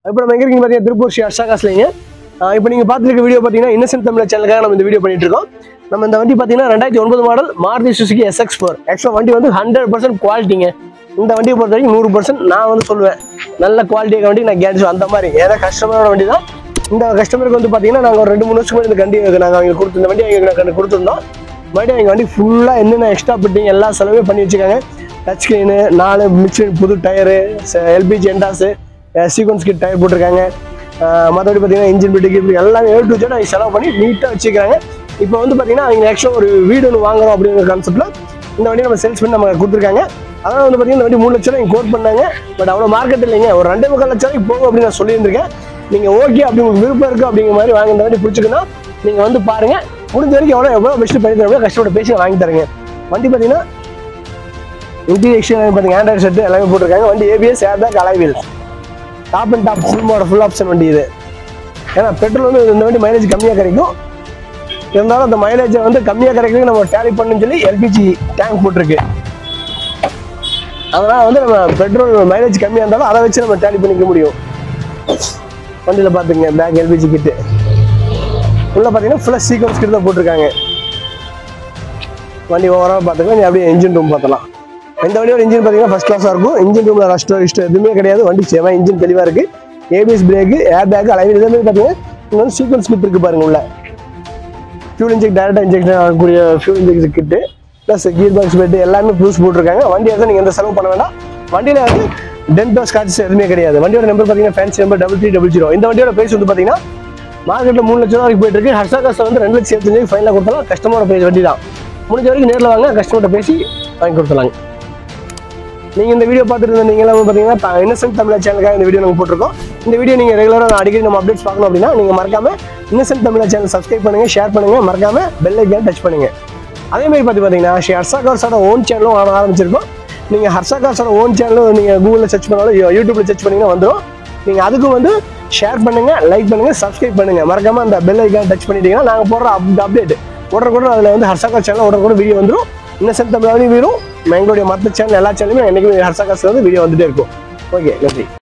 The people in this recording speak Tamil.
இப்போ நம்ம எங்க இருக்கீங்க பார்த்தீங்கன்னா திருப்பூர் ஸ்ரீ ஹர்ஷா காசுலைங்க இப்போ நீங்கள் பார்த்துருக்க வீடியோ பார்த்தீங்கன்னா இன்னசென்ட் தமிழ் சேனலுக்காக நம்ம இந்த வீடியோ பண்ணிட்டு இருக்கோம் நம்ம இந்த வண்டி பார்த்தீங்கன்னா ரெண்டாயிரத்தி ஒன்பது model Maruti Suzuki SX four ஆக்சுவலாக வண்டி வந்து ஹண்ட்ரட் பர்சன்ட் குவாலிட்டிங்க இந்த வண்டியை பொறுத்த வரைக்கும் நூறு பர்சன்ட் நான் வந்து சொல்லுவேன் நல்ல குவாலிட்டியாக வண்டி நான் கேட்ஸ் அந்த மாதிரி ஏன்னா கஸ்டமரோட வண்டி தான் இந்த கஸ்டமருக்கு வந்து பார்த்தீங்கன்னா நாங்கள் ஒரு ரெண்டு மூணு வருஷத்துக்கு முன்னாடி இந்த வண்டி நாங்கள் அவங்க கொடுத்து இந்த வண்டி அவங்க நாங்கள் கொடுத்துருந்தோம் மறுபடியும் எங்கள் வண்டி ஃபுல்லாக என்னென்ன எக்ஸ்ட்ரா பிட்டிங் எல்லா செலவுமே பண்ணி வச்சுருக்காங்க டச் ஸ்க்ரீனு நாலு மிக்சர் புது டயரு எல்பிஜி என்டாஸு சீக்வன்ஸ் கிட் டயர் போட்டிருக்காங்க மற்றபடி பார்த்தீங்கன்னா இன்ஜின் பிட்டு கிட் எல்லாமே ஏ டு ஜெட் அவங்க செலவு பண்ணி நீட்டாக வச்சுக்கிறாங்க இப்போ வந்து பார்த்தீங்கன்னா அவங்க ஆக்சுவலாக ஒரு வீடு ஒன்று வாங்குறோம் அப்படிங்கிற கான்செப்ட்டில் இந்த வண்டி நம்ம சேல்ஸ் பண்ணி நம்ம கொடுத்துருக்காங்க அதனால் வந்து பார்த்தீங்கன்னா இந்த வண்டி மூணு லட்சம் ரூபாய் கோட் பண்ணாங்க பட் அவ்வளோ மார்க்கெட் இல்லைங்க ஒரு ரெண்டே முக்கால் லட்சம் ரூபாய்க்கு போகும் அப்படின்னு நான் சொல்லியிருந்திருக்கேன் நீங்கள் ஓகே அப்படி உங்களுக்கு விருப்பம் இருக்குது அப்படிங்கிற மாதிரி வாங்க இந்த வண்டி பிடிச்சிக்கணும் நீங்கள் வந்து பாருங்கள் முடிஞ்ச வரைக்கும் எவ்வளோ எவ்வளோ பெஸ்ட் பண்ணி தருவோம் கஷ்டப்பட்டு பேசி வாங்கி தரேங்க வண்டி பார்த்தீங்கன்னா இன்டீரியர் எக்ஸ்டீரியர் பார்த்தீங்க ஆண்ட்ராய்ட் செட்டு எல்லாமே போட்டிருக்காங்க வண்டி ABS air bag alloy wheel top and top full model full option வண்டி இது ஏன்னா பெட்ரோல் வந்து இந்த வண்டி மைலேஜ் கம்மியாக கிடைக்கும் இருந்தாலும் அந்த மைலேஜை வந்து கம்மியாக கிடைக்கிறதுக்கு நம்ம டேலி பண்ணணும்னு சொல்லி எல்பிஜி டேங்க் போட்டிருக்கு அதனால் வந்து நம்ம பெட்ரோல் மைலேஜ் கம்மியாக இருந்தாலும் அதை வச்சு நம்ம டேலி பண்ணிக்க முடியும் வண்டியில் பார்த்துங்க பேக் எல்பிஜி கிட்டு உள்ள பார்த்தீங்கன்னா ஃபுல்லாக சீக்வன்ஸ் கிட்ட தான் போட்டிருக்காங்க வண்டி ஓவராக பார்த்துக்கலாம் நீ அப்படியே இன்ஜின் ரூம் பார்த்தலாம் இந்த வண்டியோட இன்ஜின் பார்த்தீங்கன்னா ஃபஸ்ட் கிளாஸாக இருக்கும் இன்ஜின் ரூமில் ரஸ்டோ இஷ்டம் எதுவுமே கிடையாது வண்டி சேவா இன்ஜின் தெளிவாக இருக்குது ABS brake air bag alloy wheel இதே மாதிரி பார்த்தீங்கன்னா இங்கே வந்து சீக்வன்ஸ் கிட் இருக்குது பாருங்க உள்ள ஃபியூல் இன்ஜெக்ட் டேரெக்டாக இன்ஜெக்ஷன் ஆகக்கூடிய fuel inject kit plus gear box பெட்டு எல்லாமே ப்ளூஸ் போட்டிருக்காங்க வண்டி வந்து நீங்கள் எந்த செலவு பண்ண வேண்டாம் வண்டியில் வந்து டென்டோ ஸ்காட்ச் எதுவுமே கிடையாது வண்டியோட நம்பர் பார்த்தீங்கன்னா fancy number double three double zero இந்த வண்டியோட பிரைஸ் வந்து பார்த்தீங்கன்னா மார்க்கெட்டில் மூணு லட்சம் ரூபா வரைக்கும் போயிட்டு இருக்கு ஹர்ஷா காசை வந்து ரெண்டு லட்சம் எழுபத்தஞ்சு ஃபைனலாக கொடுத்தாலும் கஸ்டமரோட பிரைஸ் வண்டி தான் முடிஞ்ச வரைக்கும் நேரில் வாங்க கஸ்டமர்கிட்ட பேசி வாங்கி கொடுத்துலாங்க நீங்கள் இந்த வீடியோ பார்த்துட்டு இருந்தீங்களா பார்த்தீங்கன்னா இன்னசென்ட் தமிழ் சேனலுக்காக இந்த வீடியோ நம்ம போட்டிருக்கோம் இந்த வீடியோ நீங்கள் ரெகுலராக அடிக்கடி நம்ம அப்டேட்ஸ் பார்க்கணும் அப்படின்னா நீங்கள் மறக்காம இன்னசென்ட் தமிழ் சேனல் சப்ஸ்கிரைப் பண்ணுங்க ஷேர் பண்ணுங்க மறக்காம பெல் ஐக்கான் டச் பண்ணுங்க அதே மாதிரி பார்த்து பார்த்தீங்கன்னா ஸ்ரீ ஹர்ஷா கார்ஸோட ஓன் சேனலும் ஆர- ஆரம்பிச்சிருக்கோம் நீங்கள் ஹர்ஷா கார்ஸோட ஓன் சேனலும் நீங்கள் கூகுளில் சர்ச் பண்ணாலும் யூ- யூடியூப்ல சர்ச் பண்ணீங்கன்னா வந்துடும் நீங்கள் அதுக்கும் வந்து ஷேர் பண்ணுங்க லைக் பண்ணுங்க சப்ஸ்கிரைப் பண்ணுங்க மறக்காம அந்த பெல் ஐக்கான் டச் பண்ணிட்டீங்கன்னா நாங்கள் போடுற அப்டேட் உடனே அதில் வந்து ஹர்ஷா கார் சேனல் உடனே வீடியோ வந்துடும் இன்னசென்ட் தமிழ் வரும் எங்களுடைய மற்ற சேனல் எல்லா சேனலுமே என்றைக்குமே ஹர்ஷா காசு வந்து வீடியோ வந்துட்டே இருக்கும் ஓகே நன்றி